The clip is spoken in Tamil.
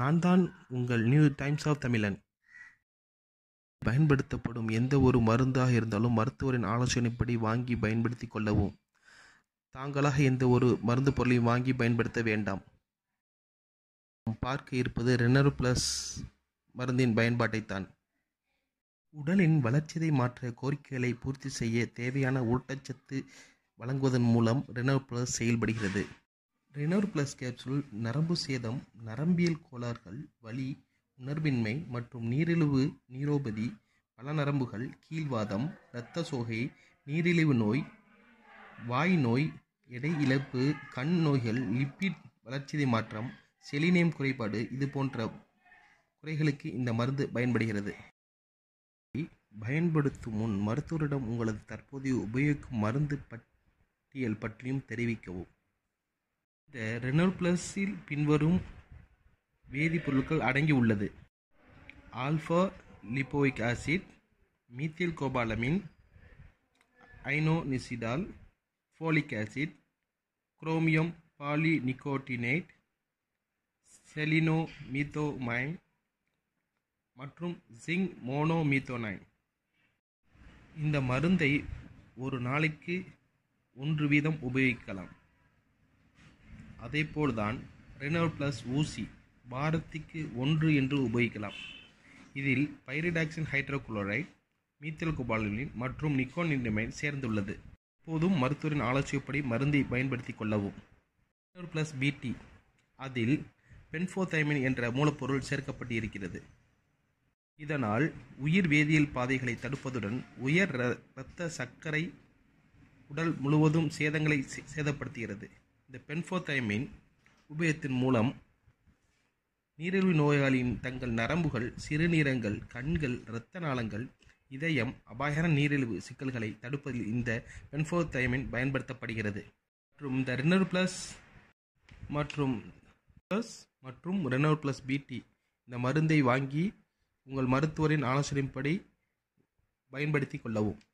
நான் தான் உங்கள் நியூ டைம்ஸ் ஆஃப் தமிழன் பயன்படுத்தப்படும் எந்த ஒரு மருந்தாக இருந்தாலும் மருத்துவரின் ஆலோசனைப்படி வாங்கி பயன்படுத்தி கொள்ளவும் தாங்களாக எந்த ஒரு மருந்து பொருளையும் வாங்கி பயன்படுத்த வேண்டாம் நாம் பார்க்க இருப்பது ரெனர் பிளஸ் மருந்தின் பயன்பாட்டைத்தான் உடலின் வளர்ச்சிதை மாற்ற கோரிக்கைகளை பூர்த்தி செய்ய தேவையான ஊட்டச்சத்து வழங்குவதன் மூலம் ரெனோர் பிளஸ் செயல்படுகிறது ரெனோர் பிளஸ் கேப்சூல் நரம்பு சேதம் நரம்பியல் கோளாறுகள் வலி உணர்வின்மை மற்றும் நீரிழிவு நீரோபதி பல நரம்புகள் கீழ்வாதம் இரத்த சோகை நீரிழிவு நோய் வாய் நோய் எடை இழப்பு கண் நோய்கள் லிப்பிட் வளர்ச்சிதை மாற்றம் செலினியம் குறைபாடு இது போன்ற குறைகளுக்கு இந்த மருந்து பயன்படுகிறது பயன்படுத்தும் முன் மருத்துவரிடம் உங்களது தற்போதைய உபயோகிக்கும் மருந்து பட்டியல் பற்றியும் தெரிவிக்கவும் இந்த ரெனோல் பிளஸில் பின்வரும் வேதிப்பொருட்கள் அடங்கி உள்ளது alpha lipoic acid methyl cobalamin inositol folic acid chromium polynicotinate selenomethionine மற்றும் ஜிங் மோனோமீத்தோனைன் இந்த மருந்தை ஒரு நாளைக்கு ஒன்று வீதம் உபயோகிக்கலாம் அதேபோல்தான் ரெனோல் ப்ளஸ் ஊசி வாரத்துக்கு ஒன்று என்று உபயோகிக்கலாம் இதில் பைரிடாக்சின் ஹைட்ரோகுளோரைட் மீத்தல் குபாலின் மற்றும் நிக்கோனிண்டமைன் சேர்ந்துள்ளது இப்போதும் மருத்துவரின் ஆலோசனைப்படி மருந்தை பயன்படுத்திக் கொள்ளவும் ரெனோல் ப்ளஸ் பிடி அதில் பென்ஃபோதைமின் என்ற மூலப்பொருள் சேர்க்கப்பட்டு இருக்கிறது இதனால் உயிர் வேதியியல் பாதைகளை தடுப்பதுடன் உயர் இரத்த சர்க்கரை உடல் முழுவதும் சேதங்களை சேதப்படுத்துகிறது இந்த பென்ஃபோதைமின் உபயோகத்தின் மூலம் நீரிழிவு நோயாளியின் தங்கள் நரம்புகள் சிறுநீரகங்கள் கண்கள் இரத்த நாளங்கள் இதயம் அபாயகர நீரிழிவு சிக்கல்களை தடுப்பதில் இந்த பென்ஃபோதைமின் பயன்படுத்தப்படுகிறது மற்றும் இந்த ரெனர் பிளஸ் மற்றும் ப்ளஸ் மற்றும் ரெனோர் ப்ளஸ் பிடி இந்த மருந்தை வாங்கி உங்கள் மருத்துவரின் ஆலோசனைப்படி பயன்படுத்தி கொள்ளவும்